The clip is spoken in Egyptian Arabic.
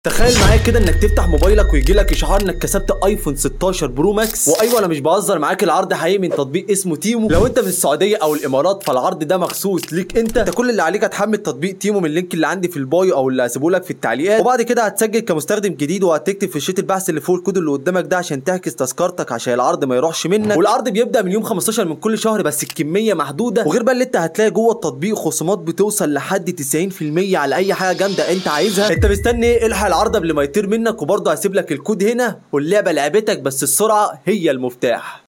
تخيل معايا كده انك تفتح موبايلك ويجي لك اشعار انك كسبت ايفون 16 برو ماكس وايوه انا مش بهزر معاك العرض حقيقي من تطبيق اسمه تيمو لو انت من السعوديه او الامارات فالعرض ده مخصوص ليك انت انت كل اللي عليك هتحمل تطبيق تيمو من اللينك اللي عندي في البايو او اللي هسيبه لك في التعليقات وبعد كده هتسجل كمستخدم جديد وهتكتب في شيت البحث اللي فوق الكود اللي قدامك ده عشان تعكس تذكرتك عشان العرض ما يروحش منك والعرض بيبدا من يوم 15 من كل شهر بس الكميه محدوده وغير بقى اللي انت هتلاقي جوه التطبيق خصومات بتوصل لحد 90% على اي حاجه جامده انت عايزها انت مستني ايه الحق العرض قبل ما يطير منك وبرضه هسيب لك الكود هنا واللعبه لعبتك بس السرعه هي المفتاح